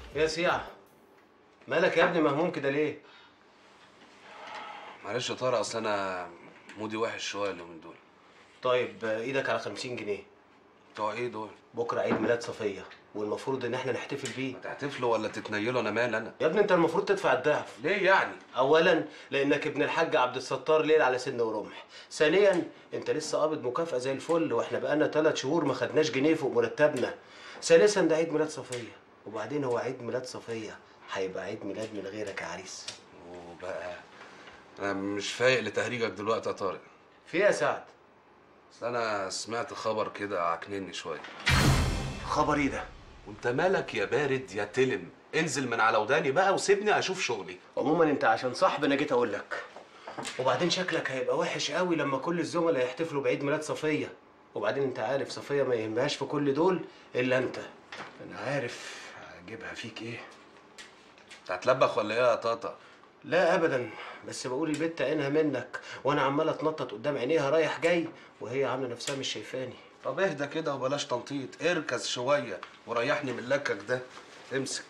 يا سيعة مالك يا ابني مهموم كده ليه؟ معلش يا طارق اصل انا مودي وحش شويه اليومين دول طيب آه، ايدك على 50 جنيه بتوع ايه دول؟ بكره عيد ميلاد صفية والمفروض ان احنا نحتفل بيه تحتفلوا ولا تتنيلوا انا مال انا؟ يا ابني انت المفروض تدفع الضعف ليه يعني؟ اولا لانك ابن الحاج عبد الستار ليل على سن ورمح ثانيا انت لسه قابض مكافأة زي الفل واحنا بقالنا ثلاث شهور ما خدناش جنيه فوق مرتبنا ثالثا ده عيد ميلاد صفية وبعدين هو عيد ميلاد صفية هيبقى عيد ميلاد من غيرك يا عريس وبقى انا مش فايق لتهريجك دلوقتي يا طارق في إيه يا سعد بس انا سمعت خبر كده عكنني شويه خبر ايه ده وانت مالك يا بارد يا تلم انزل من على وداني بقى وسيبني اشوف شغلي عموما انت عشان صاحبي انا جيت اقول لك وبعدين شكلك هيبقى وحش قوي لما كل الزملاء يحتفلوا بعيد ميلاد صفيه وبعدين انت عارف صفيه ما يهمهاش في كل دول الا انت انا عارف هجيبها فيك ايه انت هتلبخ ولا ايه يا طاطا؟ لا ابدا بس بقول البت عينها منك وانا عمال اتنطط قدام عينيها رايح جاي وهي عامله نفسها مش شايفاني طب اهدى كده وبلاش تنطيط اركز شويه وريحني من لكك ده امسك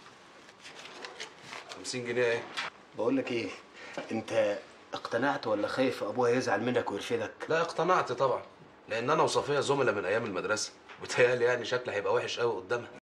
50 جنيه ايه؟ بقول لك ايه انت اقتنعت ولا خايف ابوها يزعل منك ويرفدك لا اقتنعت طبعا لان انا وصفيه زملاء من ايام المدرسه وبتهيألي يعني شكلي هيبقى وحش قوي قدامها